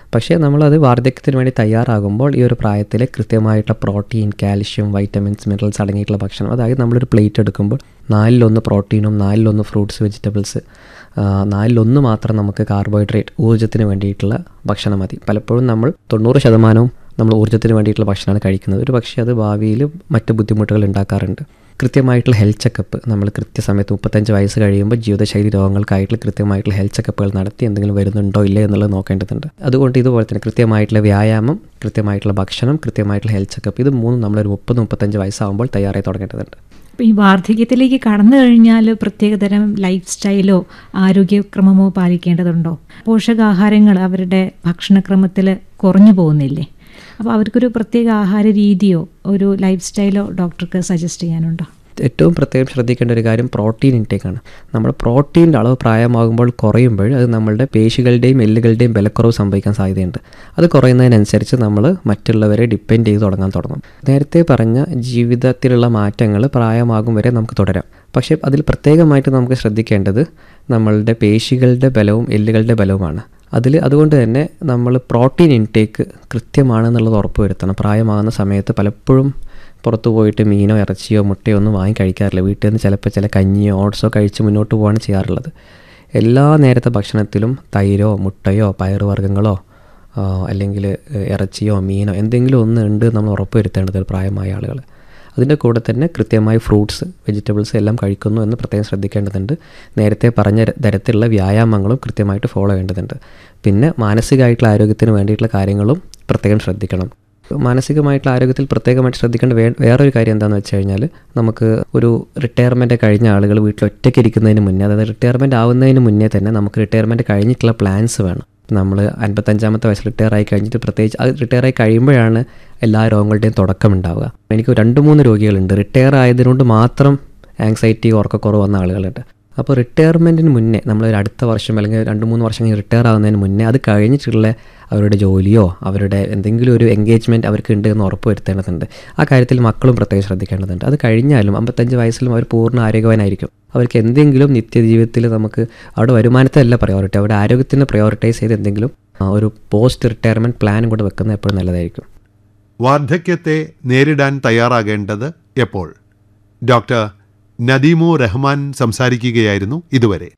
പക്ഷേ നമ്മളത് വാർദ്ധക്യത്തിന് വേണ്ടി തയ്യാറാകുമ്പോൾ ഈ ഒരു പ്രായത്തിൽ കൃത്യമായിട്ടുള്ള പ്രോട്ടീൻ കാൽഷ്യം വൈറ്റമിൻസ് മിനറൽസ് അടങ്ങിയിട്ടുള്ള ഭക്ഷണം അതായത് നമ്മളൊരു പ്ലേറ്റ് എടുക്കുമ്പോൾ നാലിലൊന്ന് പ്രോട്ടീനും നാലിലൊന്ന് ഫ്രൂട്ട്സ് വെജിറ്റബിൾസ് നാലിലൊന്ന് മാത്രം നമുക്ക് കാർബോഹൈഡ്രേറ്റ് ഊർജ്ജത്തിന് വേണ്ടിയിട്ടുള്ള ഭക്ഷണം മതി പലപ്പോഴും നമ്മൾ തൊണ്ണൂറ് ശതമാനവും നമ്മൾ ഊർജ്ജത്തിന് വേണ്ടിയിട്ടുള്ള ഭക്ഷണമാണ് കഴിക്കുന്നത് ഒരു പക്ഷേ അത് ഭാവിയിൽ മറ്റ് ബുദ്ധിമുട്ടുകൾ ഉണ്ടാക്കാറുണ്ട് കൃത്യമായിട്ടുള്ള ഹെൽത്ത് ചെക്കപ്പ് നമ്മൾ കൃത്യസമയത്ത് മുപ്പത്തഞ്ച് വയസ്സ് കഴിയുമ്പോൾ ജീവിതശൈലി രോഗങ്ങൾക്കായിട്ടുള്ള കൃത്യമായിട്ടുള്ള ഹെൽത്ത് ചെക്കപ്പുകൾ നടത്തി എന്തെങ്കിലും വരുന്നുണ്ടോ ഇല്ലേ എന്നുള്ളത് നോക്കേണ്ടതുണ്ട് അതുകൊണ്ട് ഇതുപോലെ തന്നെ കൃത്യമായിട്ടുള്ള വ്യായാമം കൃത്യമായിട്ടുള്ള ഭക്ഷണം കൃത്യമായിട്ടുള്ള ഹെൽത്ത് ചെക്കപ്പ് ഇത് മൂന്നും നമ്മളൊരു മുപ്പത് മുപ്പത്തഞ്ച് വയസ്സാകുമ്പോൾ തയ്യാറായി തുടങ്ങേണ്ടതുണ്ട് അപ്പം ഈ വാർദ്ധക്യത്തിലേക്ക് കടന്നു കഴിഞ്ഞാൽ പ്രത്യേകതരം ലൈഫ് സ്റ്റൈലോ ആരോഗ്യക്രമമോ പാലിക്കേണ്ടതുണ്ടോ പോഷകാഹാരങ്ങൾ അവരുടെ ഭക്ഷണക്രമത്തിൽ കുറഞ്ഞു പോകുന്നില്ലേ അപ്പോൾ അവർക്കൊരു പ്രത്യേക ആഹാര രീതിയോ ഒരു ലൈഫ് സ്റ്റൈലോ ഡോക്ടർക്ക് സജസ്റ്റ് ചെയ്യാനുണ്ടോ ഏറ്റവും പ്രത്യേകം ശ്രദ്ധിക്കേണ്ട ഒരു കാര്യം പ്രോട്ടീൻ ഇൻടേക്കാണ് നമ്മൾ പ്രോട്ടീൻ്റെ അളവ് പ്രായമാകുമ്പോൾ കുറയുമ്പോൾ അത് നമ്മളുടെ പേശികളുടെയും എല്ലുകളുടെയും ബലക്കുറവ് സംഭവിക്കാൻ സാധ്യതയുണ്ട് അത് കുറയുന്നതിനനുസരിച്ച് നമ്മൾ മറ്റുള്ളവരെ ഡിപ്പെൻഡ് ചെയ്ത് തുടങ്ങാൻ തുടങ്ങും നേരത്തെ പറഞ്ഞ ജീവിതത്തിലുള്ള മാറ്റങ്ങൾ പ്രായമാകും വരെ നമുക്ക് തുടരാം പക്ഷേ അതിൽ പ്രത്യേകമായിട്ട് നമുക്ക് ശ്രദ്ധിക്കേണ്ടത് നമ്മളുടെ പേശികളുടെ ബലവും എല്ലുകളുടെ ബലവുമാണ് അതിൽ അതുകൊണ്ട് തന്നെ നമ്മൾ പ്രോട്ടീൻ ഇൻടേക്ക് കൃത്യമാണെന്നുള്ളത് ഉറപ്പ് വരുത്തണം പ്രായമാകുന്ന സമയത്ത് പലപ്പോഴും പുറത്ത് പോയിട്ട് മീനോ ഇറച്ചിയോ മുട്ടയോ ഒന്നും വാങ്ങി കഴിക്കാറില്ല വീട്ടിൽ നിന്ന് ചിലപ്പോൾ ചില കഞ്ഞിയോ ഓട്സോ കഴിച്ച് മുന്നോട്ട് പോവാണ് ചെയ്യാറുള്ളത് എല്ലാ നേരത്തെ ഭക്ഷണത്തിലും തൈരോ മുട്ടയോ പയറുവർഗ്ഗങ്ങളോ അല്ലെങ്കിൽ ഇറച്ചിയോ മീനോ എന്തെങ്കിലും ഒന്ന് ഉണ്ട് നമ്മൾ ഉറപ്പ് വരുത്തേണ്ടത് പ്രായമായ ആളുകൾ അതിൻ്റെ കൂടെ തന്നെ കൃത്യമായി ഫ്രൂട്ട്സ് വെജിറ്റബിൾസ് എല്ലാം കഴിക്കുന്നു എന്ന് പ്രത്യേകം ശ്രദ്ധിക്കേണ്ടതുണ്ട് നേരത്തെ പറഞ്ഞ തരത്തിലുള്ള വ്യായാമങ്ങളും കൃത്യമായിട്ട് ഫോളോ ചെയ്യേണ്ടതുണ്ട് പിന്നെ മാനസികമായിട്ടുള്ള ആരോഗ്യത്തിന് വേണ്ടിയിട്ടുള്ള കാര്യങ്ങളും പ്രത്യേകം ശ്രദ്ധിക്കണം മാനസികമായിട്ടുള്ള ആരോഗ്യത്തിൽ പ്രത്യേകമായിട്ട് ശ്രദ്ധിക്കേണ്ട വേ വേറൊരു കാര്യം എന്താണെന്ന് വെച്ച് കഴിഞ്ഞാൽ നമുക്ക് ഒരു റിട്ടയർമെൻറ്റ് കഴിഞ്ഞ ആളുകൾ വീട്ടിൽ ഒറ്റയ്ക്ക് ഇരിക്കുന്നതിന് മുന്നേ അതായത് റിട്ടയർമെൻറ്റ് ആവുന്നതിന് മുന്നേ തന്നെ നമുക്ക് റിട്ടയർമെൻറ്റ് കഴിഞ്ഞിട്ടുള്ള പ്ലാൻസ് വേണം നമ്മൾ അൻപത്തഞ്ചാമത്തെ വയസ്സ് റിട്ടയർ ആയി കഴിഞ്ഞിട്ട് പ്രത്യേകിച്ച് അത് റിട്ടയർ ആയി കഴിയുമ്പോഴാണ് എല്ലാ രോഗങ്ങളുടെയും തുടക്കം ഉണ്ടാവുക എനിക്ക് രണ്ട് മൂന്ന് രോഗികളുണ്ട് റിട്ടയർ ആയതിനോട് മാത്രം ആങ്സൈറ്റി ഉറക്കക്കുറവ് വന്ന ആളുകളുണ്ട് അപ്പോൾ റിട്ടയർമെൻറ്റിന് മുന്നേ നമ്മൾ ഒരു അടുത്ത വർഷം അല്ലെങ്കിൽ രണ്ട് മൂന്ന് വർഷം കഴിഞ്ഞ് റിട്ടയർ ആവുന്നതിന് മുന്നേ അത് കഴിഞ്ഞിട്ടുള്ള അവരുടെ ജോലിയോ അവരുടെ എന്തെങ്കിലും ഒരു എൻഗേജ്മെൻറ്റ് അവർക്ക് ഉണ്ട് എന്ന് ഉറപ്പ് വരുത്തേണ്ടതുണ്ട് ആ കാര്യത്തിൽ മക്കളും പ്രത്യേകം ശ്രദ്ധിക്കേണ്ടതുണ്ട് അത് കഴിഞ്ഞാലും അമ്പത്തഞ്ച് വയസ്സിലും അവർ പൂർണ്ണ ആരോഗ്യവാനായിരിക്കും അവർക്ക് എന്തെങ്കിലും നിത്യജീവിതത്തിൽ നമുക്ക് അവിടെ വരുമാനത്തിലല്ല പ്രയോറിറ്റി അവരുടെ ആരോഗ്യത്തിന് പ്രയോറിറ്റൈസ് ചെയ്ത് എന്തെങ്കിലും ഒരു പോസ്റ്റ് റിട്ടയർമെൻറ്റ് പ്ലാനും കൂടെ വെക്കുന്നത് എപ്പോഴും നല്ലതായിരിക്കും വാർദ്ധക്യത്തെ നേരിടാൻ തയ്യാറാകേണ്ടത് എപ്പോൾ ഡോക്ടർ നദീമു റഹ്മാൻ സംസാരിക്കുകയായിരുന്നു ഇതുവരെ